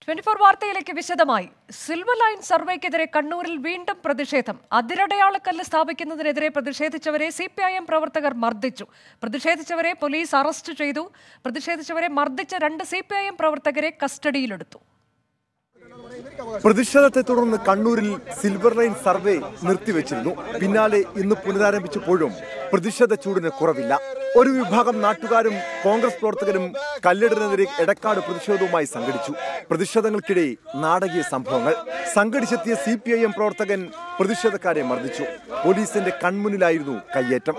Twenty four വാർത്തയിലേക്ക് വിശദമായി silver line സർവേക്കെതിരെ കണ്ണൂരിൽ വീണ്ടും പ്രതിഷേധം അതിരടയാളക്കല്ല് സ്ഥാപിക്കുന്നതിനെതിരെ പ്രതിഷേധിച്ചവരെ സി പി ഐ എം പ്രവർത്തകർ മർദ്ദിച്ചു പ്രതിഷേധിച്ചവരെ പോലീസ് അറസ്റ്റ് ചെയ്തു പ്രതിഷേധിച്ചവരെ മർദ്ദിച്ച രണ്ട് സി പി ഐ എം പ്രവർത്തകരെ കസ്റ്റഡിയിലെടുത്തു പ്രതിഷേധത്തെ തുടർന്ന് കണ്ണൂരിൽ സിൽവർ ലൈൻ സർവേ നിർത്തിവെച്ചിരുന്നു പിന്നാലെ ഇന്ന് പുനരാരംഭിച്ചപ്പോഴും പ്രതിഷേധ ചൂടിന് കുറവില്ല ഒരു വിഭാഗം നാട്ടുകാരും കോൺഗ്രസ് പ്രവർത്തകരും കല്ലിടലിനെതിരെ എടക്കാട് പ്രതിഷേധവുമായി സംഘടിച്ചു പ്രതിഷേധങ്ങൾക്കിടെ നാടകീയ സംഭവങ്ങൾ സംഘടിച്ചെത്തിയ സി പി ഐ എം പ്രവർത്തകൻ പ്രതിഷേധക്കാരെ മർദ്ദിച്ചു പോലീസിന്റെ കൺമുന്നിലായിരുന്നു കയ്യേറ്റം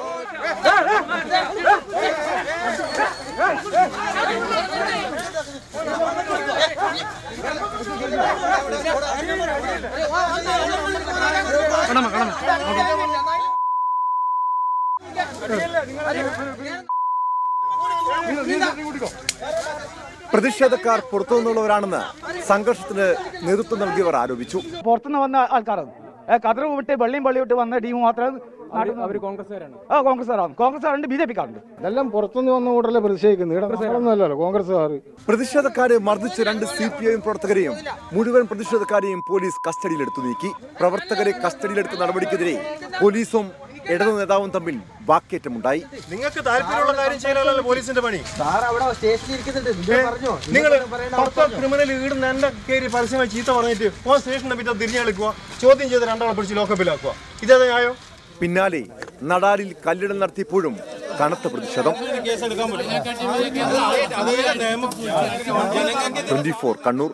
പ്രതിഷേധക്കാർ പുറത്തുനിന്നുള്ളവരാണെന്ന് സംഘർഷത്തിന് നേതൃത്വം നൽകിയവർ ആരോപിച്ചു പുറത്തുനിന്ന് വന്ന ആൾക്കാരാണ് കതിർ വിട്ട് വെള്ളിയും പള്ളി വിട്ട് വന്ന ടീം മാത്രമേ അവർ കോൺഗ്രസ്സുകാരാണ് ആ കോൺഗ്രസ്സുകാരാണ് കോൺഗ്രസ്സുകാരുണ്ട് ബി ജെ പിക്കാരുണ്ട് ഇതെല്ലാം പുറത്തുനിന്ന് വന്ന കൂട്ടല്ലേ പ്രതിഷേധിക്കുന്നത് ഇവിടെ നമ്മളൊന്നുമല്ലല്ലോ കോൺഗ്രസ്സുകാർ പ്രതിഷേധക്കാരെ മർദ്ദിച്ച രണ്ട് സി പി ഐ എം പ്രവർത്തകരെയും മുഴുവൻ പ്രതിഷേധക്കാരെയും പോലീസ് കസ്റ്റഡിയിലെടുത്തു നീക്കി പ്രവർത്തകരെ കസ്റ്റഡിയിലെടുത്ത നടപടിക്കെതിരെ പോലീസും ഇടതു നേതാവും തമ്മിൽ വാക്കേറ്റമുണ്ടായി നിങ്ങൾക്ക് താല്പര്യമുള്ള കാര്യം ചെയ്യാനല്ലോ പോലീസിന്റെ പണി സാർ അവിടെ സ്റ്റേഷനിൽ ഇരിക്കുന്നുണ്ട് നിങ്ങൾ പറഞ്ഞോ നിങ്ങൾ പത്ത് ക്രിമിനൽ ഈടുന്ന എന്റെ കയറി പരസ്യമായി ചീത്ത പറഞ്ഞിട്ട് ഓ സ്റ്റേഷനെ പറ്റി തിരിഞ്ഞെടുക്കുക ചോദ്യം ചെയ്ത് രണ്ടാളെ പിടിച്ച് ലോക്കപ്പിലാക്കുക ഇതേ ന്യായോ പിന്നാലെ നടാലിൽ കല്ലിടൽ നടത്തിയപ്പോഴും കനത്ത പ്രതിഷേധം twenty four Kannur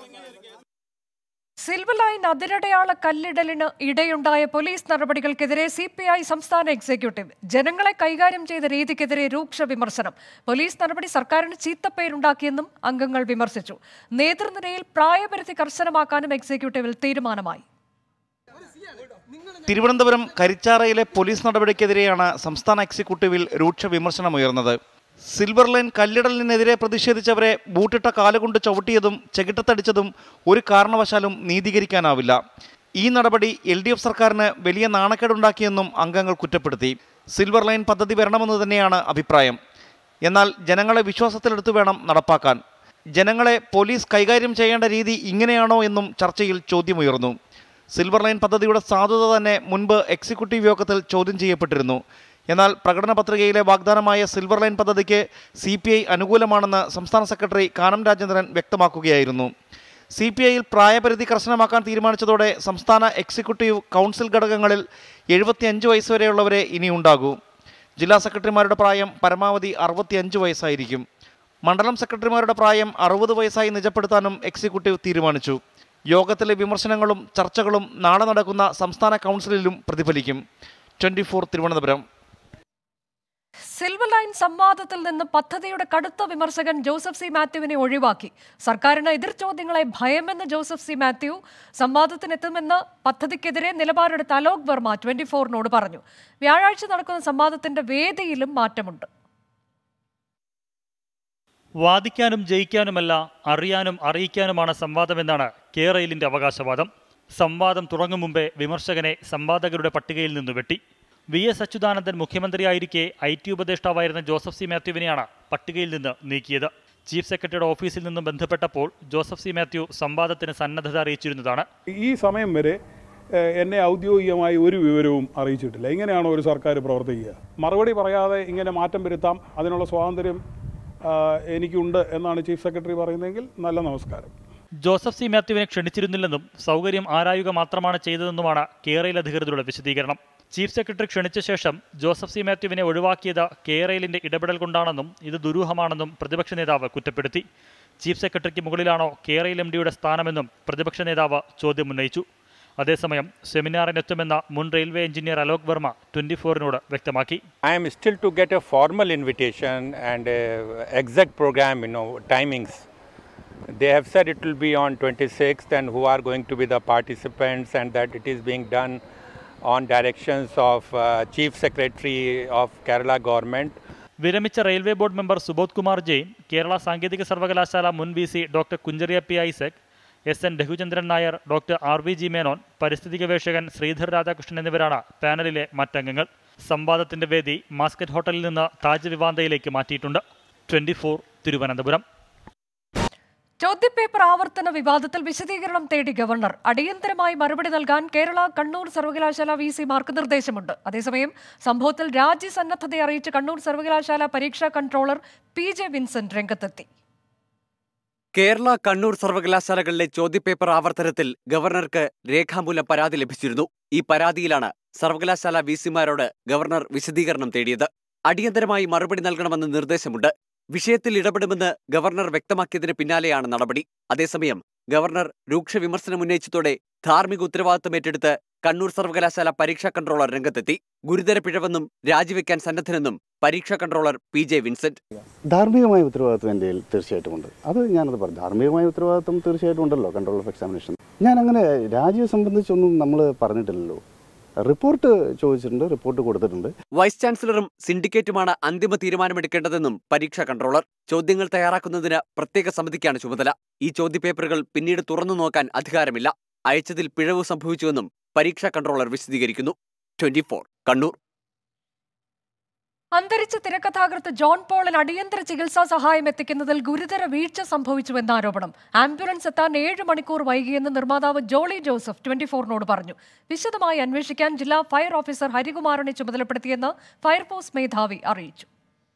silver line അതിരടയാള കല്ലിടലിന് ഇടയുണ്ടായ പോലീസ് നടപടികൾക്കെതിരെ സി പി ഐ സംസ്ഥാന എക്സിക്യൂട്ടീവ് ജനങ്ങളെ കൈകാര്യം ചെയ്ത രീതിക്കെതിരെ രൂക്ഷ വിമർശനം പോലീസ് നടപടി സർക്കാരിന് ചീത്തപ്പേരുണ്ടാക്കിയെന്നും അംഗങ്ങൾ വിമർശിച്ചു നേതൃനിരയിൽ പ്രായപരിധി കർശനമാക്കാനും എക്സിക്യൂട്ടീവിൽ തീരുമാനമായി തിരുവനന്തപുരം കരിച്ചാറയിലെ പോലീസ് നടപടിക്കെതിരെയാണ് സംസ്ഥാന എക്സിക്യൂട്ടീവിൽ രൂക്ഷ വിമർശനമുയർന്നത് സിൽവർ ലൈൻ കല്ലിടലിനെതിരെ പ്രതിഷേധിച്ചവരെ ബൂട്ടിട്ട കാലുകൊണ്ട് ചവിട്ടിയതും ചെകിട്ടത്തടിച്ചതും ഒരു കാരണവശാലും നീതീകരിക്കാനാവില്ല ഈ നടപടി എൽ ഡി എഫ് സർക്കാരിന് വലിയ നാണക്കേടുണ്ടാക്കിയെന്നും അംഗങ്ങൾ കുറ്റപ്പെടുത്തി സിൽവർ ലൈൻ പദ്ധതി വരണമെന്ന് തന്നെയാണ് അഭിപ്രായം എന്നാൽ ജനങ്ങളെ വിശ്വാസത്തിലെടുത്തു വേണം നടപ്പാക്കാൻ ജനങ്ങളെ പോലീസ് കൈകാര്യം ചെയ്യേണ്ട രീതി ഇങ്ങനെയാണോ എന്നും ചർച്ചയിൽ ചോദ്യമുയർന്നു സിൽവർ ലൈൻ പദ്ധതിയുടെ സാധുത തന്നെ മുൻപ് എക്സിക്യൂട്ടീവ് യോഗത്തിൽ ചോദ്യം ചെയ്യപ്പെട്ടിരുന്നു എന്നാൽ പ്രകടന പത്രികയിലെ വാഗ്ദാനമായ സിൽവർ ലൈൻ പദ്ധതിക്ക് സി പി ഐ അനുകൂലമാണെന്ന് സംസ്ഥാന സെക്രട്ടറി കാനം രാജേന്ദ്രൻ വ്യക്തമാക്കുകയായിരുന്നു സി പി ഐയിൽ പ്രായപരിധി കർശനമാക്കാൻ തീരുമാനിച്ചതോടെ സംസ്ഥാന എക്സിക്യൂട്ടീവ് കൗൺസിൽ ഘടകങ്ങളിൽ എഴുപത്തിയഞ്ച് വയസ്സ് വരെയുള്ളവരെ ഇനി ഉണ്ടാകൂ ജില്ലാ സെക്രട്ടറിമാരുടെ പ്രായം പരമാവധി അറുപത്തിയഞ്ച് വയസ്സായിരിക്കും മണ്ഡലം സെക്രട്ടറിമാരുടെ പ്രായം അറുപത് വയസ്സായി നിജപ്പെടുത്താനും എക്സിക്യൂട്ടീവ് തീരുമാനിച്ചു യോഗത്തിലെ വിമർശനങ്ങളും ചർച്ചകളും നാളെ നടക്കുന്ന സംസ്ഥാന കൗൺസിലിലും പ്രതിഫലിക്കും ട്വന്റി തിരുവനന്തപുരം സിൽവർ ലൈൻ സംവാദത്തിൽ നിന്ന് പദ്ധതിയുടെ കടുത്ത വിമർശകൻ ജോസഫ് സി മാത്യുവിനെ ഒഴിവാക്കി സർക്കാരിന് എതിർ ചോദ്യങ്ങളെ ഭയമെന്ന് ജോസഫ് സി മാത്യു സംവാദത്തിനെത്തുമെന്ന് പദ്ധതിക്കെതിരെ നിലപാടെടുത്ത അലോക് വർമ്മ ട്വന്റി ഫോറിനോട് പറഞ്ഞു വ്യാഴാഴ്ച നടക്കുന്ന സംവാദത്തിന്റെ വേദിയിലും മാറ്റമുണ്ട് വാദിക്കാനും ജയിക്കാനുമല്ല അറിയാനും അറിയിക്കാനുമാണ് സംവാദമെന്നാണ് കേരളിന്റെ അവകാശവാദം സംവാദം തുടങ്ങും മുമ്പേ വിമർശകനെ സംവാദകരുടെ പട്ടികയിൽ നിന്ന് വെട്ടി വി എസ് അച്യുതാനന്ദൻ മുഖ്യമന്ത്രിയായിരിക്കെ ഐ ടി ഉപദേഷ്ടാവായിരുന്ന ജോസഫ് സി മാത്യുവിനെയാണ് പട്ടികയിൽ നിന്ന് നീക്കിയത് ചീഫ് സെക്രട്ടറിയുടെ ഓഫീസിൽ നിന്നും ബന്ധപ്പെട്ടപ്പോൾ ജോസഫ് സി മാത്യു സംവാദത്തിന് സന്നദ്ധത അറിയിച്ചിരുന്നതാണ് ഈ സമയം വരെ ഏഹ്, എന്നെ ഔദ്യോഗികമായി ഒരു വിവരവും അറിയിച്ചിട്ടില്ല ഇങ്ങനെയാണോ ഒരു സർക്കാർ പ്രവർത്തിക്കുക മറുപടി പറയാതെ ഇങ്ങനെ മാറ്റം വരുത്താം അതിനുള്ള സ്വാതന്ത്ര്യം ആ, എനിക്കുണ്ട് എന്നാണ് ചീഫ് സെക്രട്ടറി പറയുന്നതെങ്കിൽ നല്ല നമസ്കാരം ജോസഫ് സി മാത്യുവിനെ ക്ഷണിച്ചിരുന്നില്ലെന്നും സൗകര്യം ആരായുക മാത്രമാണ് ചെയ്തതെന്നുമാണ് കേരള അധികൃതരുടെ വിശദീകരണം ചീഫ് സെക്രട്ടറി ക്ഷണിച്ച ശേഷം ജോസഫ് സി മാത്യുവിനെ ഒഴിവാക്കിയത് കേരളിന്റെ ഇടപെടൽ കൊണ്ടാണെന്നും ഇത് ദുരൂഹമാണെന്നും പ്രതിപക്ഷ നേതാവ് കുറ്റപ്പെടുത്തി ചീഫ് സെക്രട്ടറിക്ക് മുകളിലാണോ കേരള എം ഡിയുടെ സ്ഥാനമെന്നും പ്രതിപക്ഷ നേതാവ് ചോദ്യമുന്നയിച്ചു അതേസമയം സെമിനാറിനെത്തുമെന്ന മുൻ railway engineer Alok Varma twenty ഫോറിനോട് വ്യക്തമാക്കി I am still to get a formal invitation and a exact program, you know, timings. They have said it will be on 26th and who are going to be the participants and that it is being done on directions of uh, Chief Secretary of Kerala government. വിരമിച്ച railway board member Subodh Kumar Jain Kerala സാങ്കേതിക സർവകലാശാല മുൻ V C doctor Kunjaria P Isaac S N Raghuchandran Nair doctor R V G Menon പരിസ്ഥിതി ഗവേഷകൻ ശ്രീധർ രാധാകൃഷ്ണൻ എന്നിവരാണ് പാനലിലെ മറ്റംഗങ്ങൾ സംവാദത്തിന്റെ വേദി mascot ഹോട്ടലിൽ നിന്ന് താജ് വിവാന്തയിലേക്ക് മാറ്റിയിട്ടുണ്ട് ട്വന്റി തിരുവനന്തപുരം ചോദ്യപേപ്പർ ആവർത്തന വിവാദത്തിൽ വിശദീകരണം തേടി ഗവർണർ അടിയന്തരമായി മറുപടി നൽകാൻ കേരള കണ്ണൂർ സർവകലാശാല വി സിമാർക്ക് നിർദ്ദേശമുണ്ട് അതേസമയം സംഭവത്തിൽ രാജ്യസന്നദ്ധത അറിയിച്ച് കണ്ണൂർ സർവകലാശാല പരീക്ഷാ കൺട്രോളർ പി ജെ വിൻസെന്റ് രംഗത്തെത്തി കേരള കണ്ണൂർ സർവകലാശാലകളിലെ ചോദ്യപേപ്പർ ആവർത്തനത്തിൽ ഗവർണർക്ക് രേഖാമൂലം പരാതി ലഭിച്ചിരുന്നു ഈ പരാതിയിലാണ് സർവകലാശാല വിസിമാരോട് ഗവർണർ വിശദീകരണം തേടിയത് അടിയന്തരമായി മറുപടി നൽകണമെന്ന് നിർദ്ദേശമുണ്ട് വിഷയത്തിൽ ഇടപെടുമെന്ന് ഗവർണർ വ്യക്തമാക്കിയതിന് പിന്നാലെയാണ് നടപടി അതേസമയം ഗവർണർ രൂക്ഷ വിമർശനം ഉന്നയിച്ചതോടെ ധാർമ്മിക ഉത്തരവാദിത്തം ഏറ്റെടുത്ത് കണ്ണൂർ സർവകലാശാല പരീക്ഷാ കൺട്രോളർ രംഗത്തെത്തി ഗുരുതര പിഴവെന്നും രാജിവെക്കാൻ സന്നദ്ധനെന്നും പരീക്ഷാ കൺട്രോളർ പി ജെ വിൻസെന്റ് ധാർമ്മികമായ ഉത്തരവാദിത്വം എൻ്റെ കയ്യിൽ തീർച്ചയായിട്ടും ഉണ്ട് അത് ഞാനത് പറഞ്ഞു ധാർമ്മികമായ ഉത്തരവാദിത്വം തീർച്ചയായിട്ടും ഉണ്ടല്ലോ കൺട്രോൾ ഓഫ് എക്സാമിനേഷൻ ഞാൻ അങ്ങനെ രാജിയെ സംബന്ധിച്ചൊന്നും നമ്മൾ പറഞ്ഞിട്ടില്ലല്ലോ റിപ്പോർട്ട് ചോദിച്ചിട്ടുണ്ട് റിപ്പോർട്ട് കൊടുത്തിട്ടുണ്ട് വൈസ് ചാൻസലറും സിൻഡിക്കേറ്റുമാണ് അന്തിമ തീരുമാനമെടുക്കേണ്ടതെന്നും പരീക്ഷാ കൺട്രോളർ ചോദ്യങ്ങൾ തയ്യാറാക്കുന്നതിന് പ്രത്യേക സമിതിക്കാണ് ചുമതല ഈ ചോദ്യപേപ്പറുകൾ പിന്നീട് തുറന്നു നോക്കാൻ അധികാരമില്ല അയച്ചതിൽ പിഴവ് സംഭവിച്ചുവെന്നും പരീക്ഷാ കൺട്രോളർ വിശദീകരിക്കുന്നു ട്വന്റി കണ്ണൂർ അന്തരിച്ച തിരക്കഥാകൃത്ത് ജോൺ പോളിന് അടിയന്തര ചികിത്സാ സഹായം എത്തിക്കുന്നതിൽ ഗുരുതര വീഴ്ച സംഭവിച്ചുവെന്ന ആരോപണം ആംബുലൻസ് എത്താൻ ഏഴ് മണിക്കൂർ വൈകിയെന്ന് നിർമ്മാതാവ് ജോളി ജോസഫ് ട്വന്റി ഫോറിനോട് പറഞ്ഞു വിശദമായി അന്വേഷിക്കാൻ ജില്ലാ ഫയർ ഓഫീസർ ഹരികുമാറിനെ ചുമതലപ്പെടുത്തിയെന്ന് ഫയർഫോഴ്സ് മേധാവി അറിയിച്ചു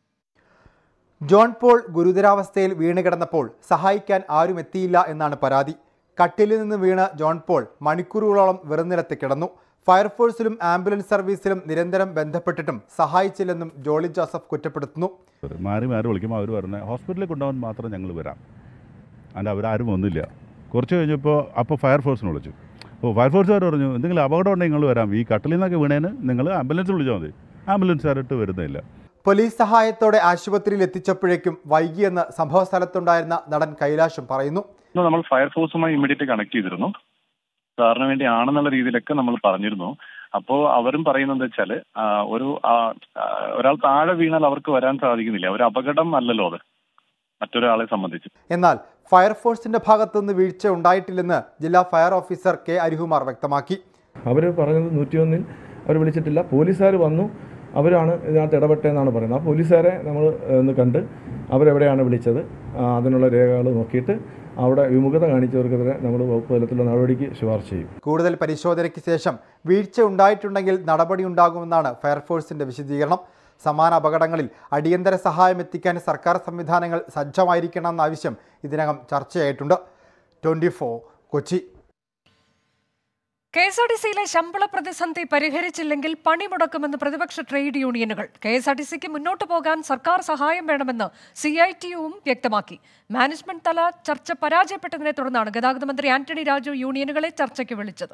ജോൺ പോൾ ഗുരുതരാവസ്ഥയിൽ വീണ് കിടന്നപ്പോൾ സഹായിക്കാൻ ആരും എത്തിയില്ല എന്നാണ് പരാതി കട്ടിലിൽ നിന്ന് വീണ് ജോൺ പോൾ മണിക്കൂറുകളോളം വെറുനിലത്ത് കിടന്നു ഫയർഫോഴ്സിലും ആംബുലൻസ് സർവീസിലും നിരന്തരം ബന്ധപ്പെട്ടിട്ടും സഹായിച്ചില്ലെന്നും ജോളി ജോസഫ് കുറ്റപ്പെടുത്തുന്നു മാറി മാറി വിളിക്കുമ്പോൾ അവർ പറഞ്ഞത് ഹോസ്പിറ്റലിൽ കൊണ്ടുപോകാൻ മാത്രം ഞങ്ങൾ വരാം അതിൻ്റെ അവരാരും വന്നില്ല കുറച്ച് കഴിഞ്ഞപ്പോൾ അപ്പോൾ ഫയർഫോഴ്സിനെ വിളിച്ചു അപ്പോൾ ഫയർഫോഴ്സുകാർ പറഞ്ഞു എന്തെങ്കിലും അപകടം ഉണ്ടെങ്കിൽ നിങ്ങൾ വരാം ഈ കട്ടിലിൽ നിന്നൊക്കെ വീണേന് നിങ്ങൾ ആംബുലൻസ് വിളിച്ചാൽ മതി ആംബുലൻസുകാരിട്ട് വരുന്നില്ല പോലീസ് സഹായത്തോടെ ആശുപത്രിയിൽ എത്തിച്ചപ്പോഴേക്കും വൈകിയെന്ന് സംഭവ സ്ഥലത്തുണ്ടായിരുന്ന നടൻ കൈലാഷും പറയുന്നു ഇന്ന് നമ്മൾ ഫയർഫോഴ്സുമായി ഇമ്മീഡിയറ്റ് കണക്ട് ചെയ്തിരുന്നു സാറിന് വേണ്ടി ആണെന്നുള്ള രീതിയിലൊക്കെ നമ്മൾ പറഞ്ഞിരുന്നു അപ്പോൾ അവരും പറയുന്നത് വെച്ചാൽ ഒരു ആ, ആ, ഒരാൾ താഴെ വീണാൽ അവർക്ക് വരാൻ സാധിക്കുന്നില്ല ഒരു അപകടം അല്ലല്ലോ അത് മറ്റൊരാളെ സംബന്ധിച്ച് എന്നാൽ ഫയർഫോഴ്സിന്റെ ഭാഗത്തുനിന്ന് വീഴ്ച ഉണ്ടായിട്ടില്ലെന്ന് ജില്ലാ ഫയർ ഓഫീസർ കെ അരികുമാർ വ്യക്തമാക്കി അവർ പറഞ്ഞത് നൂറ്റിയൊന്നിൽ അവർ വിളിച്ചിട്ടില്ല പോലീസുകാർ വന്നു അവരാണ് ഇതിനകത്ത് ഇടപെട്ടതെന്നാണ് പറയുന്നത് ആ പോലീസുകാരെ നമ്മൾ ഒന്ന് കണ്ട് അവരെവിടെയാണ് വിളിച്ചത് ആ, അതിനുള്ള രേഖകൾ നോക്കിയിട്ട് അവിടെ വിമുഖത കാണിച്ചവർക്കെതിരെ നമ്മൾ വകുപ്പ് തലത്തിലുള്ള നടപടിക്ക് ശുപാർശ ചെയ്യും കൂടുതൽ പരിശോധനയ്ക്ക് ശേഷം വീഴ്ച ഉണ്ടായിട്ടുണ്ടെങ്കിൽ നടപടി ഉണ്ടാകുമെന്നാണ് ഫയർഫോഴ്സിന്റെ വിശദീകരണം സമാന അപകടങ്ങളിൽ അടിയന്തര സഹായം എത്തിക്കാൻ സർക്കാർ സംവിധാനങ്ങൾ സജ്ജമായിരിക്കണമെന്ന ആവശ്യം ഇതിനകം ചർച്ചയായിട്ടുണ്ട് twenty Kochi K S R T സിയിലെ ശമ്പള പ്രതിസന്ധി പരിഹരിച്ചില്ലെങ്കിൽ പണിമുടക്കുമെന്ന് പ്രതിപക്ഷ ട്രേഡ് യൂണിയനുകൾ കെ എസ് ആർ ടി സിക്ക് മുന്നോട്ട് പോകാൻ സർക്കാർ സഹായം വേണമെന്ന് സി ഐ ടി യുവും വ്യക്തമാക്കി മാനേജ്മെന്റ് തല ചർച്ച പരാജയപ്പെട്ടതിനെ തുടർന്നാണ് ഗതാഗത മന്ത്രി ആന്റണി രാജു യൂണിയനുകളെ ചർച്ചയ്ക്ക് വിളിച്ചത്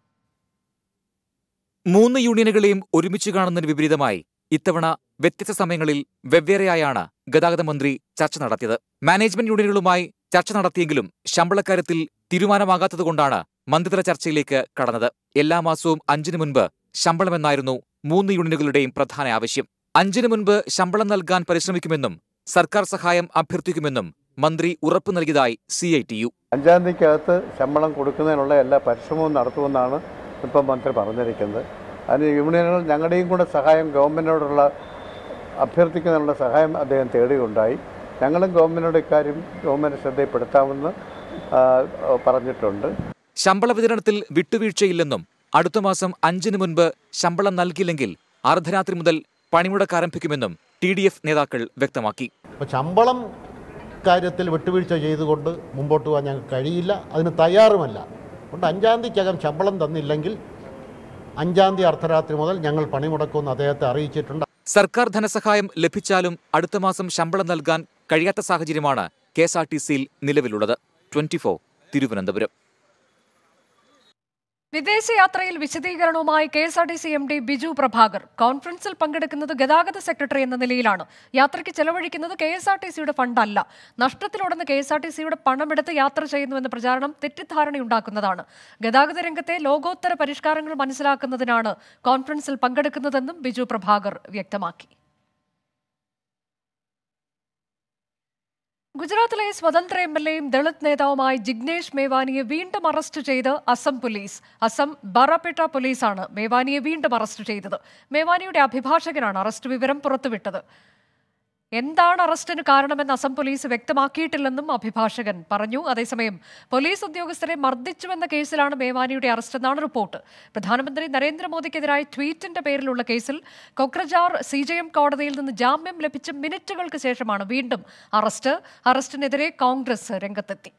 മൂന്ന് യൂണിയനുകളെയും ഒരുമിച്ച് കാണുന്നതിന് വിപരീതമായി ഇത്തവണ വ്യത്യസ്ത സമയങ്ങളിൽ വെവ്വേറെയായാണ് ഗതാഗത മന്ത്രി ചർച്ച നടത്തിയത് മാനേജ്മെന്റ് യൂണിയനുകളുമായി ചർച്ച നടത്തിയെങ്കിലും ശമ്പളക്കാര്യത്തിൽ തീരുമാനമാകാത്തതുകൊണ്ടാണ് മന്ത്രിതല ചർച്ചയിലേക്ക് കടന്നത് എല്ലാ മാസവും അഞ്ചിന് മുൻപ് ശമ്പളമെന്നായിരുന്നു മൂന്ന് യൂണിയനുകളുടെയും പ്രധാന ആവശ്യം അഞ്ചിന് മുൻപ് ശമ്പളം നൽകാൻ പരിശ്രമിക്കുമെന്നും സർക്കാർ സഹായം അഭ്യർത്ഥിക്കുമെന്നും മന്ത്രി ഉറപ്പു നൽകിയതായി സി ഐ ടി യു അഞ്ചാം തീയതിക്കകത്ത് ശമ്പളം കൊടുക്കുന്നതിനുള്ള എല്ലാ പരിശ്രമവും നടത്തുമെന്നാണ് ഇപ്പം മന്ത്രി പറഞ്ഞിരിക്കുന്നത് അതിന് യൂണിയനുകൾ ഞങ്ങളുടെയും കൂടെ സഹായം ഗവൺമെൻറ്റിനോടുള്ള അഭ്യർത്ഥിക്കുന്നതിനുള്ള സഹായം അദ്ദേഹം തേടുകയുണ്ടായി ഞങ്ങളും ഗവൺമെൻറ്റിനോട് ഇക്കാര്യം ഗവൺമെൻറ് ശ്രദ്ധയിൽപ്പെടുത്താമെന്ന് ആ, പറഞ്ഞിട്ടുണ്ട് ശമ്പള വിതരണത്തിൽ വിട്ടുവീഴ്ചയില്ലെന്നും അടുത്ത മാസം അഞ്ചിന് മുൻപ് ശമ്പളം നൽകിയില്ലെങ്കിൽ അർദ്ധരാത്രി മുതൽ പണിമുടക്ക് ആരംഭിക്കുമെന്നും ടി ഡി എഫ് നേതാക്കൾ വ്യക്തമാക്കി അപ്പോൾ ശമ്പളം കാര്യത്തിൽ വിട്ടുവീഴ്ച ചെയ്തുകൊണ്ട് മുമ്പോട്ട് പോകാൻ ഞങ്ങൾക്ക് കഴിയില്ല അതിന് തയ്യാറുമല്ല അതുകൊണ്ട് അഞ്ചാം തീയതിക്കകം ശമ്പളം തന്നില്ലെങ്കിൽ അഞ്ചാം തീയതി അർദ്ധരാത്രി മുതൽ ഞങ്ങൾ പണിമുടക്കുമെന്ന് അദ്ദേഹത്തെ അറിയിച്ചിട്ടുണ്ട് സർക്കാർ ധനസഹായം ലഭിച്ചാലും അടുത്ത മാസം ശമ്പളം നൽകാൻ കഴിയാത്ത സാഹചര്യമാണ് കെ എസ് ആർ ടി സിയിൽ നിലവിലുള്ളത് ട്വന്റി തിരുവനന്തപുരം വിദേശയാത്രയിൽ വിശദീകരണവുമായി K S R T C M D Biju Prabhakar കോൺഫറൻസിൽ പങ്കെടുക്കുന്നത് ഗതാഗത സെക്രട്ടറി എന്ന നിലയിലാണ് യാത്രയ്ക്ക് ചെലവഴിക്കുന്നത് കെ എസ് ആർ ടി സിയുടെ ഫണ്ടല്ല നഷ്ടത്തിലുടന്ന് കെ എസ് ആർ ടി സിയുടെ പണമെടുത്ത് യാത്ര ചെയ്യുന്നുവെന്ന പ്രചാരണം തെറ്റിദ്ധാരണയുണ്ടാക്കുന്നതാണ് ഗതാഗത രംഗത്തെ ലോകോത്തര പരിഷ്കാരങ്ങൾ മനസ്സിലാക്കുന്നതിനാണ് കോൺഫറൻസിൽ പങ്കെടുക്കുന്നതെന്നും ബിജു പ്രഭാകർ വ്യക്തമാക്കി ഗുജറാത്തിലെ സ്വതന്ത്ര എം എൽ എയും ദളിത് നേതാവുമായ ജിഗ്നേഷ് മേവാനിയെ വീണ്ടും അറസ്റ്റ് ചെയ്ത് അസം പോലീസ് അസം ബറാപേട്ട പോലീസാണ് മേവാനിയെ വീണ്ടും അറസ്റ്റ് ചെയ്തത് മേവാനിയുടെ അഭിഭാഷകനാണ് അറസ്റ്റ് വിവരം പുറത്തുവിട്ടത് എന്താണ് അറസ്റ്റിന് കാരണമെന്ന് അസം പോലീസ് വ്യക്തമാക്കിയിട്ടില്ലെന്നും അഭിഭാഷകൻ പറഞ്ഞു അതേസമയം പോലീസ് ഉദ്യോഗസ്ഥരെ മർദ്ദിച്ചുവെന്ന കേസിലാണ് മേവാനിയുടെ അറസ്റ്റെന്നാണ് റിപ്പോർട്ട് പ്രധാനമന്ത്രി നരേന്ദ്രമോദിക്കെതിരായ ട്വീറ്റിന്റെ പേരിലുള്ള കേസിൽ കൊക്രജാർ സി ജെ എം കോടതിയിൽ നിന്ന് ജാമ്യം ലഭിച്ച മിനിറ്റുകൾക്ക് ശേഷമാണ് വീണ്ടും അറസ്റ്റ് അറസ്റ്റിനെതിരെ കോൺഗ്രസ് രംഗത്തെത്തി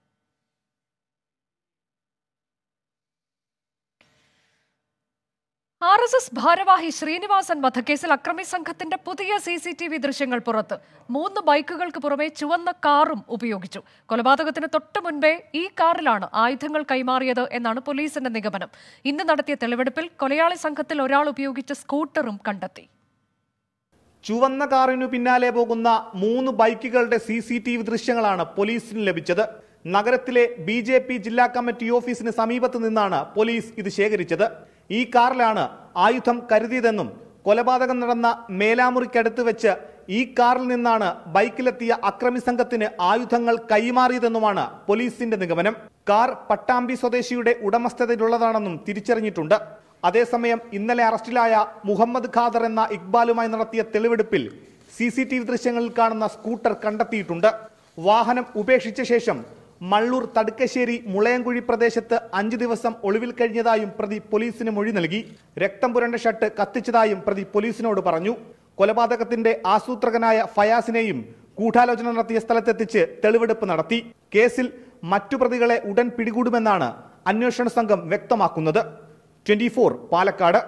ആർ എസ് എസ് ഭാരവാഹി ശ്രീനിവാസൻ വധക്കേസിൽ അക്രമി സംഘത്തിന്റെ പുതിയ സി സി ടി വി ദൃശ്യങ്ങൾ പുറത്ത് മൂന്ന് ബൈക്കുകൾക്ക് പുറമെ ചുവന്ന കാറും ഉപയോഗിച്ചു കൊലപാതകത്തിന് തൊട്ടു മുൻപേ ഈ കാറിലാണ് ആയുധങ്ങൾ കൈമാറിയത് എന്നാണ് പോലീസിന്റെ നിഗമനം ഇന്ന് നടത്തിയ തെളിവെടുപ്പിൽ കൊലയാളി സംഘത്തിൽ ഒരാൾ ഉപയോഗിച്ച സ്കൂട്ടറും കണ്ടെത്തി ചുവന്ന കാറിനു പിന്നാലെ പോകുന്ന മൂന്ന് ബൈക്കുകളുടെ സി സി ടി വി ദൃശ്യങ്ങളാണ് പോലീസിന് ലഭിച്ചത് നഗരത്തിലെ ബി ജെ പി ജില്ലാ കമ്മിറ്റി ഓഫീസിന് സമീപത്ത് നിന്നാണ് പോലീസ് ഇത് ശേഖരിച്ചത് ഈ കാറിലാണ് ആയുധം കരുതിയതെന്നും കൊലപാതകം നടന്ന മേലാമുറിക്കടുത്ത് വെച്ച് ഈ കാറിൽ നിന്നാണ് ബൈക്കിലെത്തിയ അക്രമി സംഘത്തിന് ആയുധങ്ങൾ കൈമാറിയതെന്നുമാണ് പോലീസിന്റെ നിഗമനം കാർ പട്ടാമ്പി സ്വദേശിയുടെ ഉടമസ്ഥതയിലുള്ളതാണെന്നും തിരിച്ചറിഞ്ഞിട്ടുണ്ട് അതേസമയം ഇന്നലെ അറസ്റ്റിലായ മുഹമ്മദ് ഖാദർ എന്ന ഇക്ബാലുമായി നടത്തിയ തെളിവെടുപ്പിൽ സി സി ടി വി ദൃശ്യങ്ങളിൽ കാണുന്ന സ്കൂട്ടർ കണ്ടെത്തിയിട്ടുണ്ട് വാഹനം ഉപേക്ഷിച്ച ശേഷം മള്ളൂർ തടുക്കശ്ശേരി മുളയൻകുഴി പ്രദേശത്ത് അഞ്ചു ദിവസം ഒളിവിൽ കഴിഞ്ഞതായും പ്രതി പോലീസിന് മൊഴി നൽകി രക്തം പുരണ്ട ഷർട്ട് കത്തിച്ചതായും പ്രതി പോലീസിനോട് പറഞ്ഞു കൊലപാതകത്തിന്റെ ആസൂത്രകനായ ഫയാസിനെയും ഗൂഢാലോചന നടത്തിയ സ്ഥലത്തെത്തിച്ച് തെളിവെടുപ്പ് നടത്തി കേസിൽ മറ്റു പ്രതികളെ ഉടൻ പിടികൂടുമെന്നാണ് അന്വേഷണ സംഘം വ്യക്തമാക്കുന്നത് ട്വന്റി പാലക്കാട്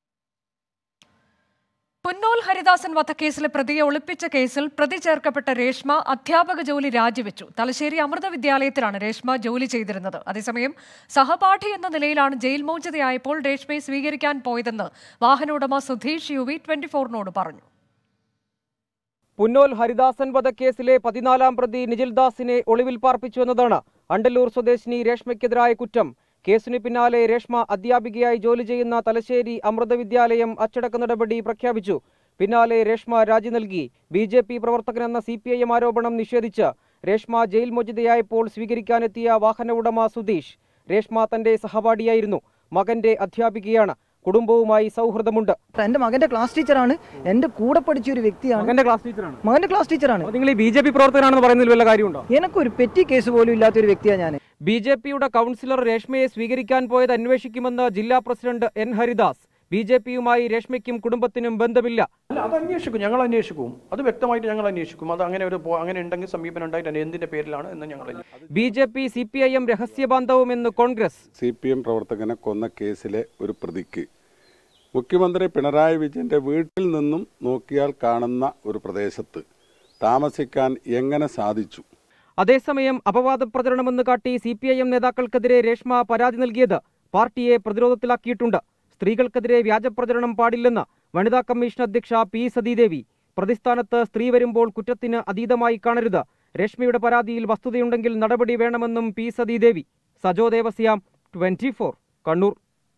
പുന്നോൽ ഹരിദാസൻ വധക്കേസിലെ പ്രതിയെ ഒളിപ്പിച്ച കേസിൽ പ്രതി ചേർക്കപ്പെട്ട രേഷ്മ അധ്യാപക ജോലി രാജിവെച്ചു തലശ്ശേരി അമൃത വിദ്യാലയത്തിലാണ് രേഷ്മ ജോലി ചെയ്തിരുന്നത് അതേസമയം സഹപാഠി എന്ന നിലയിലാണ് ജയിൽ മോചിതയായപ്പോൾ രേഷ്മയെ സ്വീകരിക്കാൻ പോയതെന്ന് വാഹന ഉടമ സുധീഷ് യു വി ട്വന്റി ഫോറിനോട് പറഞ്ഞു പുന്നോൽ ഹരിദാസൻ വധക്കേസിലെ പതിനാലാം പ്രതി നിജിൽദാസിനെ ഒളിവിൽ പാർപ്പിച്ചു എന്നതാണ് അണ്ടല്ലൂർ സ്വദേശിനി രേഷ്മയ്ക്കെതിരായ കുറ്റം കേസിന് പിന്നാലെ രേഷ്മ അധ്യാപികയായി ജോലി ചെയ്യുന്ന തലശ്ശേരി അമൃത വിദ്യാലയം അച്ചടക്ക നടപടി പ്രഖ്യാപിച്ചു പിന്നാലെ രേഷ്മ രാജി നൽകി ബി ജെ പി പ്രവർത്തകനെന്ന സി പി ഐ എം ആരോപണം നിഷേധിച്ച് രേഷ്മ ജയിൽ മോചിതയായപ്പോൾ സ്വീകരിക്കാനെത്തിയ വാഹന ഉടമ സുധീഷ് രേഷ്മ തന്റെ സഹപാഠിയായിരുന്നു മകന്റെ അധ്യാപികയാണ് കുടുംബവുമായി സൗഹൃദമുണ്ട് എന്റെ മകന്റെ ക്ലാസ് ടീച്ചറാണ് എന്റെ കൂടെ പഠിച്ച ഒരു വ്യക്തിയാണ് മകന്റെ ക്ലാസ് ടീച്ചറാണ് മകന്റെ ക്ലാസ് ടീച്ചറാണ് നിങ്ങൾ ഈ ബി ജെ പി പ്രവർത്തകനാണെന്ന് പറയുന്നതിൽ വല്ല കാര്യമുണ്ടോ എനക്കൊരു പെറ്റി കേസ് പോലും ഇല്ലാത്ത ഒരു വ്യക്തിയാണ് ഞാൻ ബി ജെ പിയുടെ കൗൺസിലർ രേഷ്മയെ സ്വീകരിക്കാൻ പോയത് അന്വേഷിക്കുമെന്ന് ജില്ലാ president N Haridas B J പിയുമായി രേഷ്മയ്ക്കും കുടുംബത്തിനും ബന്ധമില്ല അല്ല അത് അന്വേഷിക്കും ഞങ്ങൾ അന്വേഷിക്കും അത് വ്യക്തമായിട്ട് ഞങ്ങൾ അന്വേഷിക്കും അത് അങ്ങനെ ഒരു പോ- അങ്ങനെ ഉണ്ടെങ്കിൽ സമീപനം ഉണ്ടായിട്ട് അത് എന്തിന്റെ പേരിലാണ് എന്ന് ഞങ്ങൾ അന്വേഷിക്കും. B J P C P I M രഹസ്യബാന്ധവുമെന്ന് കോൺഗ്രസ് സി പി എം പ്രവർത്തകനെ കൊന്ന കേസിലെ ഒരു പ്രതിക്ക് മുഖ്യമന്ത്രി പിണറായി വിജയന്റെ വീട്ടിൽ നിന്നും നോക്കിയാൽ കാണുന്ന ഒരു പ്രദേശത്ത് താമസിക്കാൻ എങ്ങനെ സാധിച്ചു അതേസമയം അപവാദ പ്രചരണമെന്ന് കാട്ടി സി പി ഐ എം നേതാക്കൾക്കെതിരെ രേഷ്മ പരാതി നൽകിയത് പാർട്ടിയെ പ്രതിരോധത്തിലാക്കിയിട്ടുണ്ട് സ്ത്രീകൾക്കെതിരെ വ്യാജപ്രചരണം പാടില്ലെന്ന് വനിതാ കമ്മീഷൻ അധ്യക്ഷ പി സതീദേവി പ്രതിസ്ഥാനത്ത് സ്ത്രീ വരുമ്പോൾ കുറ്റത്തിന് അതീതമായി കാണരുത് രേഷ്മയുടെ പരാതിയിൽ വസ്തുതയുണ്ടെങ്കിൽ നടപടി വേണമെന്നും പി സതീദേവി സജോ ദേവസ്യാം ട്വന്റി കണ്ണൂർ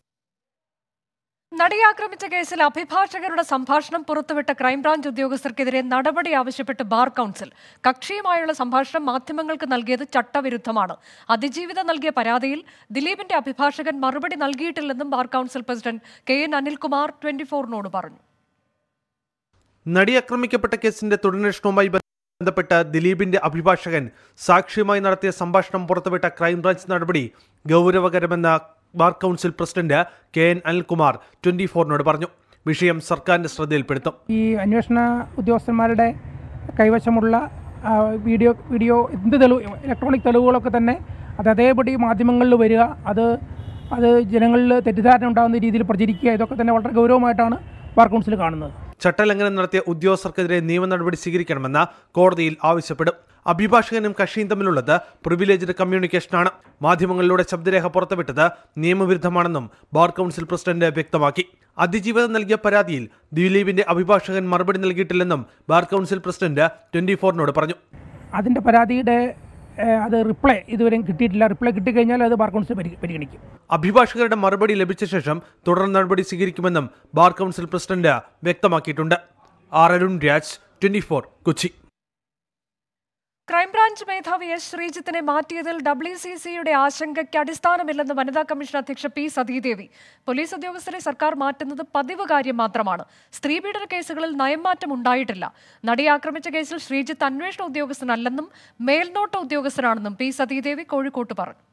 നടിയെ ആക്രമിച്ച കേസിൽ അഭിഭാഷകരുടെ സംഭാഷണം പുറത്തുവിട്ട ക്രൈംബ്രാഞ്ച് ഉദ്യോഗസ്ഥർക്കെതിരെ നടപടി ആവശ്യപ്പെട്ട് ബാർ കൗൺസിൽ കക്ഷിയുമായുള്ള സംഭാഷണം മാധ്യമങ്ങൾക്ക് നൽകിയത് ചട്ടവിരുദ്ധമാണ് അതിജീവിത നൽകിയ പരാതിയിൽ ദിലീപിന്റെ അഭിഭാഷകൻ മറുപടി നൽകിയിട്ടില്ലെന്നും bar council president K N Anilkumar twenty ഫോറിനോട് പറഞ്ഞു നടി ആക്രമിക്കപ്പെട്ട കേസിന്റെ തുടരന്വേഷണവുമായി ബന്ധപ്പെട്ട് ദിലീപിന്റെ അഭിഭാഷകൻ സാക്ഷിയുമായി നടത്തിയ സംഭാഷണം പുറത്തുവിട്ട ക്രൈംബ്രാഞ്ച് നടപടി ഗൗരവകരമെന്ന് bar council president K N Anilkumar twenty ഫോറിനോട് പറഞ്ഞു വിഷയം സർക്കാരിന്റെ ശ്രദ്ധയിൽപ്പെടുത്തും ഈ അന്വേഷണ ഉദ്യോഗസ്ഥന്മാരുടെ കൈവശമുള്ള ആ, വീഡിയോ വീഡിയോ എന്ത് തെളിവ് ഇലക്ട്രോണിക് തെളിവുകളൊക്കെ തന്നെ അത് അതേപടി മാധ്യമങ്ങളിൽ വരിക അത് അത് ജനങ്ങളിൽ തെറ്റിദ്ധാരണ ഉണ്ടാകുന്ന രീതിയിൽ പ്രചരിക്കുക ഇതൊക്കെ തന്നെ വളരെ ഗൗരവമായിട്ടാണ് ബാർ കൗൺസിൽ കാണുന്നത് ചട്ടലംഘനം നടത്തിയ ഉദ്യോഗസ്ഥർക്കെതിരെ നിയമ നടപടി സ്വീകരിക്കണമെന്ന് കോടതിയിൽ ആവശ്യപ്പെടും അഭിഭാഷകനും കക്ഷിയും തമ്മിലുള്ളത് പ്രിവിലേജ്ഡ് കമ്മ്യൂണിക്കേഷനാണ് മാധ്യമങ്ങളിലൂടെ ശബ്ദരേഖ പുറത്തുവിട്ടത് നിയമവിരുദ്ധമാണെന്നും ബാർ കൗൺസിൽ പ്രസിഡന്റ് വ്യക്തമാക്കി അതിജീവിതം നൽകിയ പരാതിയിൽ ദിലീപിന്റെ അഭിഭാഷകൻ മറുപടി നൽകിയിട്ടില്ലെന്നും ബാർ കൗൺസിൽ പ്രസിഡന്റ് ട്വന്റി ഫോറിനോട് പറഞ്ഞു അതിൻ്റെ പരാതിയുടെ ഏഹ്, അത് റിപ്ലൈ ഇതുവരെയും കിട്ടിയിട്ടില്ല റിപ്ലൈ കിട്ടിക്കഴിഞ്ഞാൽ അത് ബാർ കൗൺസിൽ പരി- പരിഗണിക്കും അഭിഭാഷകരുടെ മറുപടി ലഭിച്ച ശേഷം തുടർ നടപടി സ്വീകരിക്കുമെന്നും ബാർ കൗൺസിൽ പ്രസിഡന്റ് വ്യക്തമാക്കിയിട്ടുണ്ട് R Arun Raj twenty Kochi crime branch മേധാവി എസ് ശ്രീജിത്തിനെ മാറ്റിയതിൽ ഡബ്ല്യു സി സിയുടെ ആശങ്കയ്ക്ക് അടിസ്ഥാനമില്ലെന്ന് വനിതാ കമ്മീഷൻ അധ്യക്ഷ പി സതീദേവി പോലീസ് ഉദ്യോഗസ്ഥരെ സർക്കാർ മാറ്റുന്നത് പതിവ് കാര്യം മാത്രമാണ് സ്ത്രീപീഡന കേസുകളിൽ നയംമാറ്റം ഉണ്ടായിട്ടില്ല നടിയെ ആക്രമിച്ച കേസിൽ ശ്രീജിത്ത് അന്വേഷണ ഉദ്യോഗസ്ഥനല്ലെന്നും മേൽനോട്ട ഉദ്യോഗസ്ഥനാണെന്നും പി സതീദേവി കോഴിക്കോട്ട് പറഞ്ഞു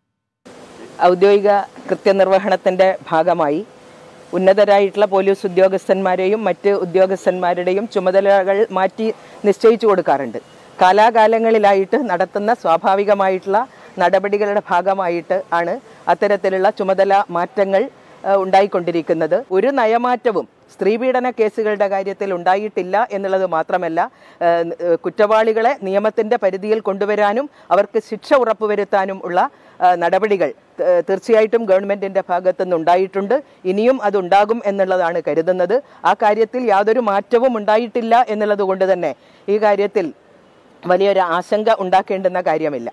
ഔദ്യോഗിക കൃത്യനിർവഹണത്തിൻ്റെ ഭാഗമായി ഉന്നതരായിട്ടുള്ള പോലീസ് ഉദ്യോഗസ്ഥന്മാരെയും മറ്റ് ഉദ്യോഗസ്ഥന്മാരുടെയും ചുമതലകൾ മാറ്റി നിശ്ചയിച്ചു കൊടുക്കാറുണ്ട് കാലാകാലങ്ങളിലായിട്ട് നടത്തുന്ന സ്വാഭാവികമായിട്ടുള്ള നടപടികളുടെ ഭാഗമായിട്ട് ആണ് അത്തരത്തിലുള്ള ചുമതല മാറ്റങ്ങൾ ഏഹ്, ഉണ്ടായിക്കൊണ്ടിരിക്കുന്നത് ഒരു നയമാറ്റവും സ്ത്രീപീഡന കേസുകളുടെ കാര്യത്തിൽ ഉണ്ടായിട്ടില്ല എന്നുള്ളത് മാത്രമല്ല ഏഹ്, ഏഹ്, കുറ്റവാളികളെ നിയമത്തിന്റെ പരിധിയിൽ കൊണ്ടുവരാനും അവർക്ക് ശിക്ഷ ഉറപ്പുവരുത്താനും ഉള്ള ഏഹ്, നടപടികൾ ഏഹ്, തീർച്ചയായിട്ടും ഗവൺമെന്റിന്റെ ഭാഗത്തു നിന്നുണ്ടായിട്ടുണ്ട് ഇനിയും അതുണ്ടാകും എന്നുള്ളതാണ് കരുതുന്നത് ആ കാര്യത്തിൽ യാതൊരു മാറ്റവും ഉണ്ടായിട്ടില്ല എന്നുള്ളത് കൊണ്ട് തന്നെ ഈ കാര്യത്തിൽ വലിയൊരു ആശങ്ക ഉണ്ടാക്കേണ്ടുന്ന കാര്യമില്ല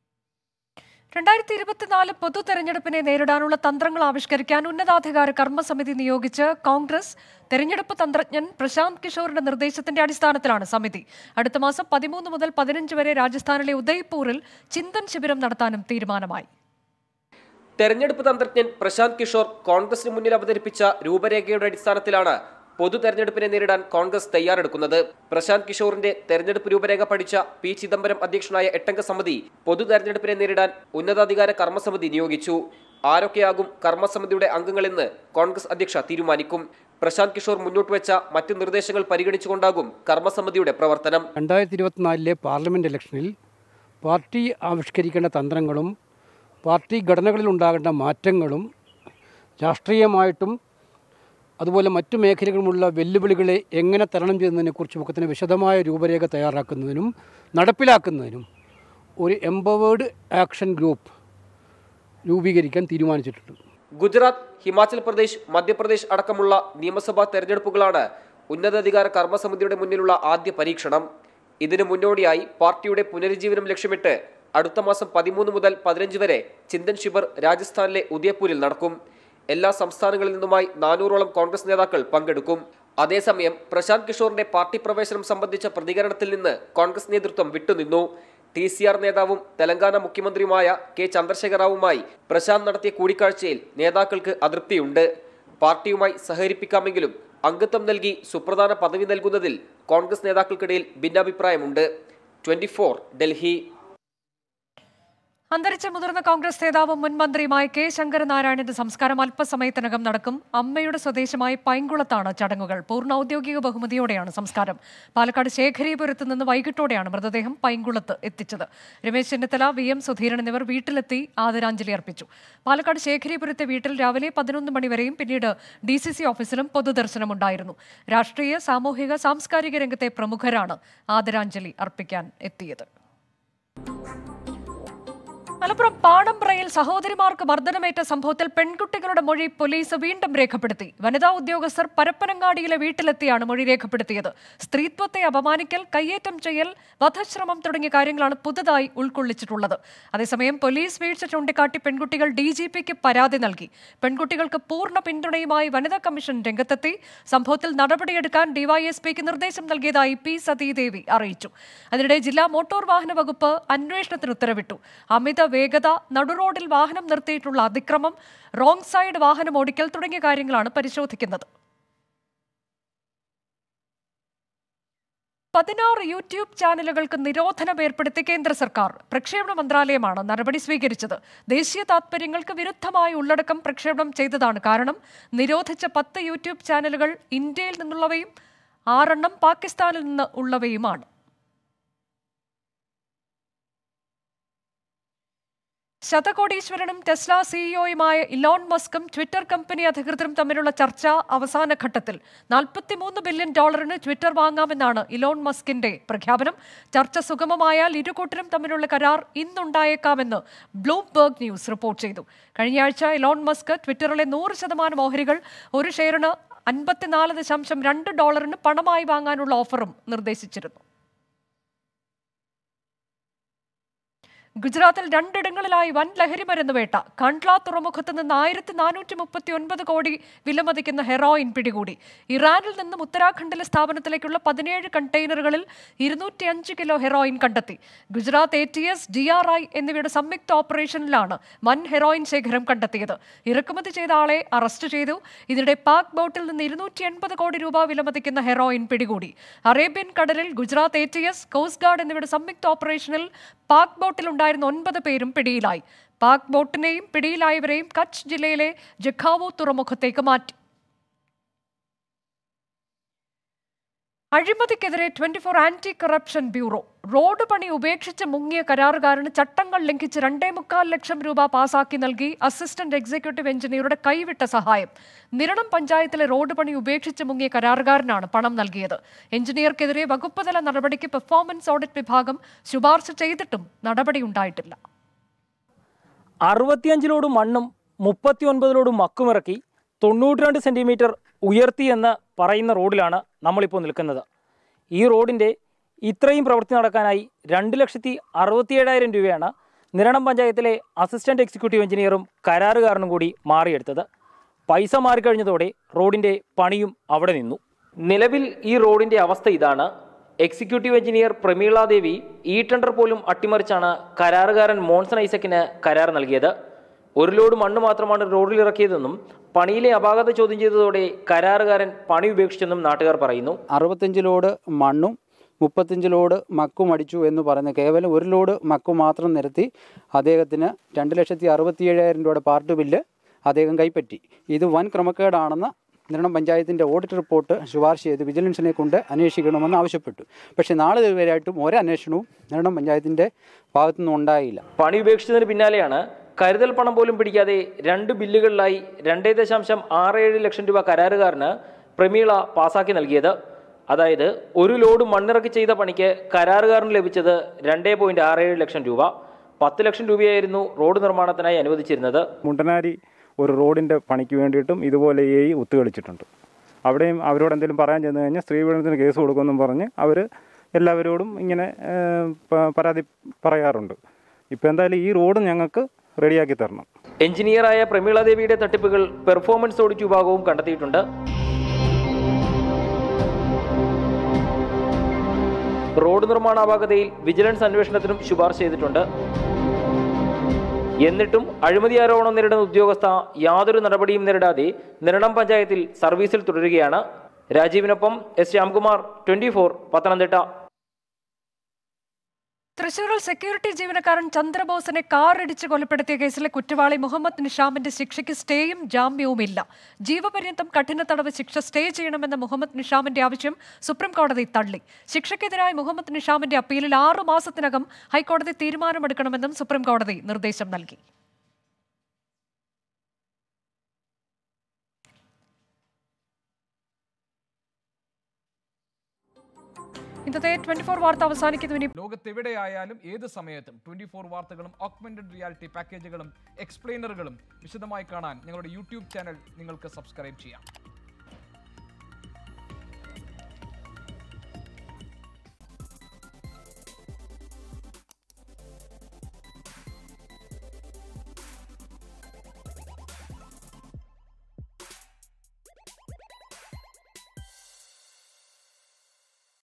രണ്ടായിരത്തി ഇരുപത്തിനാല് പൊതു തെരഞ്ഞെടുപ്പിനെ നേരിടാനുള്ള തന്ത്രങ്ങൾ ആവിഷ്കരിക്കാൻ ഉന്നതാധികാര കർമ്മസമിതി നിയോഗിച്ച് കോൺഗ്രസ് തെരഞ്ഞെടുപ്പ് തന്ത്രജ്ഞൻ പ്രശാന്ത് കിഷോറിന്റെ നിർദ്ദേശത്തിന്റെ അടിസ്ഥാനത്തിലാണ് സമിതി അടുത്ത മാസം പതിമൂന്ന് മുതൽ പതിനഞ്ച് വരെ രാജസ്ഥാനിലെ ഉദയ്പൂരിൽ ചിന്തൻ ശിബിരം നടത്താനും തീരുമാനമായി തെരഞ്ഞെടുപ്പ് തന്ത്രജ്ഞൻ പ്രശാന്ത് കിഷോർ കോൺഗ്രസിന് മുന്നിൽ അവതരിപ്പിച്ച രൂപരേഖയുടെ അടിസ്ഥാനത്തിലാണ് പൊതു തെരഞ്ഞെടുപ്പിനെ നേരിടാൻ കോൺഗ്രസ് തയ്യാറെടുക്കുന്നത് പ്രശാന്ത് കിഷോറിന്റെ തെരഞ്ഞെടുപ്പ് രൂപരേഖ പഠിച്ച പി ചിദംബരം അധ്യക്ഷനായ എട്ടംഗ സമിതി പൊതു തെരഞ്ഞെടുപ്പിനെ നേരിടാൻ ഉന്നതാധികാര കർമ്മസമിതി നിയോഗിച്ചു ആരൊക്കെയാകും കർമ്മസമിതിയുടെ അംഗങ്ങളെന്ന് കോൺഗ്രസ് അധ്യക്ഷ തീരുമാനിക്കും പ്രശാന്ത് കിഷോർ മുന്നോട്ട് വെച്ച മറ്റു നിർദ്ദേശങ്ങൾ പരിഗണിച്ചുകൊണ്ടാകും കർമ്മസമിതിയുടെ പ്രവർത്തനം രണ്ടായിരത്തി ഇരുപത്തിനാലിലെ പാർലമെൻറ്റ് ഇലക്ഷനിൽ പാർട്ടി ആവിഷ്കരിക്കേണ്ട തന്ത്രങ്ങളും പാർട്ടി ഘടനകളിൽ ഉണ്ടാകേണ്ട മാറ്റങ്ങളും രാഷ്ട്രീയമായിട്ടും അതുപോലെ മറ്റു മേഖലകളുമുള്ള വെല്ലുവിളികളെ എങ്ങനെ തരണം ചെയ്യുന്നതിനെക്കുറിച്ചും ഒക്കെ തന്നെ വിശദമായ രൂപരേഖ തയ്യാറാക്കുന്നതിനും നടപ്പിലാക്കുന്നതിനും ഒരു എംപവേർഡ് ആക്ഷൻ ഗ്രൂപ്പ് രൂപീകരിക്കാൻ തീരുമാനിച്ചിട്ടുണ്ട് ഗുജറാത്ത് ഹിമാചൽ പ്രദേശ് മധ്യപ്രദേശ് അടക്കമുള്ള നിയമസഭാ തെരഞ്ഞെടുപ്പുകളാണ് ഉന്നതാധികാര കർമ്മസമിതിയുടെ മുന്നിലുള്ള ആദ്യ പരീക്ഷണം ഇതിനു മുന്നോടിയായി പാർട്ടിയുടെ പുനരുജ്ജീവനം ലക്ഷ്യമിട്ട് അടുത്ത മാസം പതിമൂന്ന് മുതൽ പതിനഞ്ച് വരെ ചിന്തൻ ശിബർ രാജസ്ഥാനിലെ ഉദയപൂരിൽ നടക്കും എല്ലാ സംസ്ഥാനങ്ങളിൽ നിന്നുമായി നാനൂറോളം കോൺഗ്രസ് നേതാക്കൾ പങ്കെടുക്കും അതേസമയം പ്രശാന്ത് കിഷോറിന്റെ പാർട്ടി പ്രവേശനം സംബന്ധിച്ച പ്രതികരണത്തിൽ നിന്ന് കോൺഗ്രസ് നേതൃത്വം വിട്ടുനിന്നു ടി സി ആർ നേതാവും തെലങ്കാന മുഖ്യമന്ത്രിയുമായ കെ ചന്ദ്രശേഖറാവുമായി പ്രശാന്ത് നടത്തിയ കൂടിക്കാഴ്ചയിൽ നേതാക്കൾക്ക് അതൃപ്തിയുണ്ട് പാർട്ടിയുമായി സഹകരിപ്പിക്കാമെങ്കിലും അംഗത്വം നൽകി സുപ്രധാന പദവി നൽകുന്നതിൽ കോൺഗ്രസ് നേതാക്കൾക്കിടയിൽ ഭിന്നാഭിപ്രായമുണ്ട് ട്വന്റി ഡൽഹി അന്തരിച്ച മുതിർന്ന കോൺഗ്രസ് നേതാവും മുൻ മന്ത്രിയുമായ കെ ശങ്കരനാരായണന്റെ സംസ്കാരം അല്പസമയത്തിനകം നടക്കും അമ്മയുടെ സ്വദേശമായ പൈങ്കുളത്താണ് ചടങ്ങുകൾ പൂർണ്ണ ഔദ്യോഗിക ബഹുമതിയോടെയാണ് സംസ്കാരം പാലക്കാട് ശേഖരീപുരത്ത് നിന്ന് വൈകിട്ടോടെയാണ് മൃതദേഹം പൈങ്കുളത്ത് എത്തിച്ചത് രമേശ് ചെന്നിത്തല വി എം സുധീരൻ എന്നിവർ വീട്ടിലെത്തി ആദരാഞ്ജലി അർപ്പിച്ചു പാലക്കാട് ശേഖരീപുരത്തെ വീട്ടിൽ രാവിലെ പതിനൊന്ന് മണിവരെയും പിന്നീട് ഡി സി സി ഓഫീസിലും പൊതുദർശനമുണ്ടായിരുന്നു രാഷ്ട്രീയ സാമൂഹിക സാംസ്കാരിക രംഗത്തെ പ്രമുഖരാണ് ആദരാഞ്ജലി അർപ്പിക്കാൻ എത്തിയത് മലപ്പുറം പാണമ്പ്രയിൽ സഹോദരിമാർക്ക് മർദ്ദനമേറ്റ സംഭവത്തിൽ പെൺകുട്ടികളുടെ മൊഴി പോലീസ് വീണ്ടും രേഖപ്പെടുത്തി വനിതാ ഉദ്യോഗസ്ഥർ പരപ്പനങ്ങാടിയിലെ വീട്ടിലെത്തിയാണ് മൊഴി രേഖപ്പെടുത്തിയത് സ്ത്രീത്വത്തെ അപമാനിക്കൽ കയ്യേറ്റം ചെയ്യൽ വധശ്രമം തുടങ്ങിയ കാര്യങ്ങളാണ് പുതുതായി ഉൾക്കൊള്ളിച്ചിട്ടുള്ളത് അതേസമയം പോലീസ് വീഴ്ച ചൂണ്ടിക്കാട്ടി പെൺകുട്ടികൾ ഡി ജി പിക്ക് പരാതി നൽകി പെൺകുട്ടികൾക്ക് പൂർണ്ണ പിന്തുണയുമായി വനിതാ കമ്മീഷൻ രംഗത്തെത്തി സംഭവത്തിൽ നടപടിയെടുക്കാൻ ഡിവൈഎസ്പിക്ക് നിർദ്ദേശം നൽകിയതായി പി സതീദേവി അറിയിച്ചു അതിനിടെ ജില്ലാ മോട്ടോർ വാഹന വകുപ്പ് അന്വേഷണത്തിന് ഉത്തരവിട്ടു അമിത വേഗത നടുറോഡിൽ വാഹനം നിർത്തിയിട്ടുള്ള അതിക്രമം റോങ് സൈഡ് വാഹനം ഓടിക്കൽ തുടങ്ങിയ കാര്യങ്ങളാണ് പരിശോധിക്കുന്നത് പതിനാറ് യൂട്യൂബ് ചാനലുകൾക്ക് നിരോധനം ഏർപ്പെടുത്തി കേന്ദ്ര സർക്കാർ പ്രക്ഷേപണ മന്ത്രാലയമാണ് നടപടി സ്വീകരിച്ചത് ദേശീയ താത്പര്യങ്ങൾക്ക് വിരുദ്ധമായ ഉള്ളടക്കം പ്രക്ഷേപണം ചെയ്തതാണ് കാരണം നിരോധിച്ച പത്ത് യൂട്യൂബ് ചാനലുകൾ ഇന്ത്യയിൽ നിന്നുള്ളവയും ആറെണ്ണം പാകിസ്ഥാനിൽ നിന്ന് ഉള്ളവയുമാണ് ശതകോടീശ്വരനും ടെസ്ല സിഇഒയുമായ ഇലോൺ മസ്കും ട്വിറ്റർ കമ്പനി അധികൃതരും തമ്മിലുള്ള ചർച്ച അവസാന ഘട്ടത്തിൽ നാൽപ്പത്തിമൂന്ന് ബില്യൺ ഡോളറിന് ട്വിറ്റർ വാങ്ങാമെന്നാണ് ഇലോൺ മസ്കിന്റെ പ്രഖ്യാപനം ചർച്ച സുഗമമായാൽ ഇരുകൂട്ടരും തമ്മിലുള്ള കരാർ ഇന്നുണ്ടായേക്കാമെന്ന് ബ്ലൂംബർഗ് ന്യൂസ് റിപ്പോർട്ട് ചെയ്തു കഴിഞ്ഞയാഴ്ച ഇലോൺ മസ്ക് ട്വിറ്ററിലെ നൂറ് ശതമാനം ഓഹരികൾ ഒരു ഷെയറിന് അൻപത്തിനാല് ദശാംശം രണ്ട് ഡോളറിന് പണമായി വാങ്ങാനുള്ള ഓഫറും നിർദ്ദേശിച്ചിരുന്നു ഗുജറാത്തിൽ രണ്ടിടങ്ങളിലായി വൻ ലഹരിമരുന്ന് വേട്ട കണ്ട്ല തുറമുഖത്ത് നിന്ന് ആയിരത്തി നാനൂറ്റി മുപ്പത്തി ഒൻപത് കോടി വിലമതിക്കുന്ന ഹെറോയിൻ പിടികൂടി ഇറാനിൽ നിന്നും ഉത്തരാഖണ്ഡിലെ സ്ഥാപനത്തിലേക്കുള്ള പതിനേഴ് കണ്ടെയ്നറുകളിൽ ഇരുന്നൂറ്റി അഞ്ച് കിലോ ഹെറോയിൻ കണ്ടെത്തി Gujarat A T S D R I എന്നിവയുടെ സംയുക്ത ഓപ്പറേഷനിലാണ് വൻ ഹെറോയിൻ ശേഖരം കണ്ടെത്തിയത് ഇറക്കുമതി ചെയ്ത ആളെ അറസ്റ്റ് ചെയ്തു ഇതിനിടെ പാക് ബോട്ടിൽ നിന്ന് ഇരുന്നൂറ്റി എൺപത് കോടി രൂപ വിലമതിക്കുന്ന ഹെറോയിൻ പിടികൂടി അറേബ്യൻ കടലിൽ Gujarat A T S coast guard എന്നിവയുടെ സംയുക്ത ഓപ്പറേഷനിൽ പാക് ബോട്ടിലുണ്ടായിരുന്ന ഒൻപത് പേരും പിടിയിലായി പാക് ബോട്ടിനെയും പിടിയിലായവരെയും കച്ച് ജില്ലയിലെ ജഖാവോ തുറമുഖത്തേക്ക് മാറ്റി അഴിമതിക്കെതിരെ twenty four anti corruption bureau road പണി ഉപേക്ഷിച്ച് മുങ്ങിയ കരാറുകാരന് ചട്ടങ്ങൾ ലംഘിച്ച് രണ്ടേ മുക്കാൽ ലക്ഷം രൂപ പാസാക്കി നൽകി അസിസ്റ്റന്റ് എക്സിക്യൂട്ടീവ് എഞ്ചിനീയറുടെ കൈവിട്ട സഹായം നിരണം പഞ്ചായത്തിലെ റോഡ് പണി ഉപേക്ഷിച്ച് മുങ്ങിയ കരാറുകാരനാണ് പണം നൽകിയത് എഞ്ചിനീയർക്കെതിരെ വകുപ്പുതല നടപടിക്ക് പെർഫോമൻസ് ഓഡിറ്റ് വിഭാഗം ശുപാർശ ചെയ്തിട്ടും നടപടിയുണ്ടായിട്ടില്ല അറുപത്തിയഞ്ചിലോട് മണ്ണും മുപ്പത്തിയൊൻപതിലോട് മക്കുമിറക്കി തൊണ്ണൂറ്റി രണ്ട് സെൻറ്റിമീറ്റർ ഉയർത്തി എന്ന് പറയുന്ന റോഡിലാണ് നമ്മളിപ്പോൾ നിൽക്കുന്നത് ഈ റോഡിൻ്റെ ഇത്രയും പ്രവൃത്തി നടക്കാനായി രണ്ട് ലക്ഷത്തി അറുപത്തിയേഴായിരം രൂപയാണ് നിരണം പഞ്ചായത്തിലെ അസിസ്റ്റന്റ് എക്സിക്യൂട്ടീവ് എഞ്ചിനീയറും കരാറുകാരനും കൂടി മാറിയെടുത്തത് പൈസ മാറിക്കഴിഞ്ഞതോടെ റോഡിൻ്റെ പണിയും അവിടെ നിന്നു നിലവിൽ ഈ റോഡിൻ്റെ അവസ്ഥ ഇതാണ് എക്സിക്യൂട്ടീവ് എഞ്ചിനീയർ പ്രമീള ദേവി ഈ ടെൻഡർ പോലും അട്ടിമറിച്ചാണ് കരാറുകാരൻ മോൺസൺ ഐസക്കിന് കരാർ നൽകിയത് ഒരു ലോഡ് മണ്ണ് മാത്രമാണ് റോഡിൽ ഇറക്കിയതെന്നും പണിയിലെ അപാകത ചോദ്യം ചെയ്തതോടെ കരാറുകാരൻ പണി ഉപേക്ഷിച്ചെന്നും നാട്ടുകാർ പറയുന്നു അറുപത്തഞ്ച് ലോഡ് മണ്ണും മുപ്പത്തഞ്ച് ലോഡ് മക്കും അടിച്ചു എന്ന് പറയുന്ന കേവലം ഒരു ലോഡ് മക്കു മാത്രം നിരത്തി അദ്ദേഹത്തിന് രണ്ട് ലക്ഷത്തി അറുപത്തി ഏഴായിരം രൂപയുടെ പാർട്ട് ബില്ല് അദ്ദേഹം കൈപ്പറ്റി ഇത് വൻ ക്രമക്കേടാണെന്ന് നിരണം പഞ്ചായത്തിൻ്റെ ഓഡിറ്റ് റിപ്പോർട്ട് ശുപാർശ ചെയ്ത് വിജിലൻസിനെ കൊണ്ട് അന്വേഷിക്കണമെന്ന് ആവശ്യപ്പെട്ടു പക്ഷേ നാളെ ഇതുവരെയായിട്ടും ഒരു അന്വേഷണവും നിരണം പഞ്ചായത്തിൻ്റെ ഭാഗത്തുനിന്നും ഉണ്ടായില്ല പണി ഉപേക്ഷിച്ചതിന് പിന്നാലെയാണ് കരുതൽ പണം പോലും പിടിക്കാതെ രണ്ട് ബില്ലുകളിലായി രണ്ടേ ദശാംശം ആറ് ഏഴ് ലക്ഷം രൂപ കരാറുകാരന് പ്രമീള പാസാക്കി നൽകിയത് അതായത് ഒരു ലോഡ് മണ്ണിറക്കി ചെയ്ത പണിക്ക് കരാറുകാരന് ലഭിച്ചത് രണ്ടേ പോയിന്റ് ആറ് ഏഴ് ലക്ഷം രൂപ പത്ത് ലക്ഷം രൂപയായിരുന്നു റോഡ് നിർമ്മാണത്തിനായി അനുവദിച്ചിരുന്നത് മുണ്ടനാരി ഒരു റോഡിൻ്റെ പണിക്ക് വേണ്ടിയിട്ടും ഇതുപോലെ എ ഒത്തുകളിച്ചിട്ടുണ്ട് അവിടെയും അവരോട് എന്തെങ്കിലും പറയാൻ ചെന്ന് കഴിഞ്ഞാൽ സ്ത്രീപീഡനത്തിന് കേസ് കൊടുക്കുമെന്നും പറഞ്ഞ് അവർ എല്ലാവരോടും ഇങ്ങനെ ഏഹ്, പ- പരാതി പറയാറുണ്ട് ഇപ്പോൾ എന്തായാലും ഈ റോഡ് ഞങ്ങൾക്ക് റെഡിയാക്കി തരണം എഞ്ചിനീയറായ പ്രമീള ദേവിയുടെ തട്ടിപ്പുകൾ പെർഫോമൻസ് ഓഡിറ്റ് വിഭാഗവും കണ്ടെത്തിയിട്ടുണ്ട് റോഡ് നിർമ്മാണ അപാകതയിൽ വിജിലൻസ് അന്വേഷണത്തിനും ശുപാർശ ചെയ്തിട്ടുണ്ട് എന്നിട്ടും അഴിമതി ആരോപണം നേരിടുന്ന ഉദ്യോഗസ്ഥ യാതൊരു നടപടിയും നേരിടാതെ നിരണം പഞ്ചായത്തിൽ സർവീസിൽ തുടരുകയാണ് രാജീവിനൊപ്പം S Shyamkumar twenty four Pathanamthitta തൃശൂരിൽ സെക്യൂരിറ്റി ജീവനക്കാരൻ ചന്ദ്രബോസിനെ കാറിടിച്ച് കൊലപ്പെടുത്തിയ കേസിലെ കുറ്റവാളി മുഹമ്മദ് നിഷാമിന്റെ ശിക്ഷയ്ക്ക് സ്റ്റേയും ജാമ്യവുമില്ല ജീവപര്യന്തം കഠിന തടവ് ശിക്ഷ സ്റ്റേ ചെയ്യണമെന്ന മുഹമ്മദ് നിഷാമിന്റെ ആവശ്യം സുപ്രീം കോടതി തള്ളി ശിക്ഷയ്ക്കെതിരായ മുഹമ്മദ് നിഷാമിന്റെ അപ്പീലിൽ ആറു മാസത്തിനകം ഹൈക്കോടതി തീരുമാനമെടുക്കണമെന്നും സുപ്രീം കോടതി നിർദ്ദേശം നൽകി ഇന്നത്തെ ട്വന്റി ഫോർ വാർത്ത അവസാനിക്കുന്നു ഇനി ലോകത്തെവിടെയായാലും ഏത് സമയത്തും ട്വന്റി ഫോർ വാർത്തകളും ഓഗ്മെന്റഡ് റിയാലിറ്റി പാക്കേജുകളും എക്സ്പ്ലെയിനറുകളും വിശദമായി കാണാൻ ഞങ്ങളുടെ യൂട്യൂബ് ചാനൽ നിങ്ങൾക്ക് സബ്സ്ക്രൈബ് ചെയ്യാം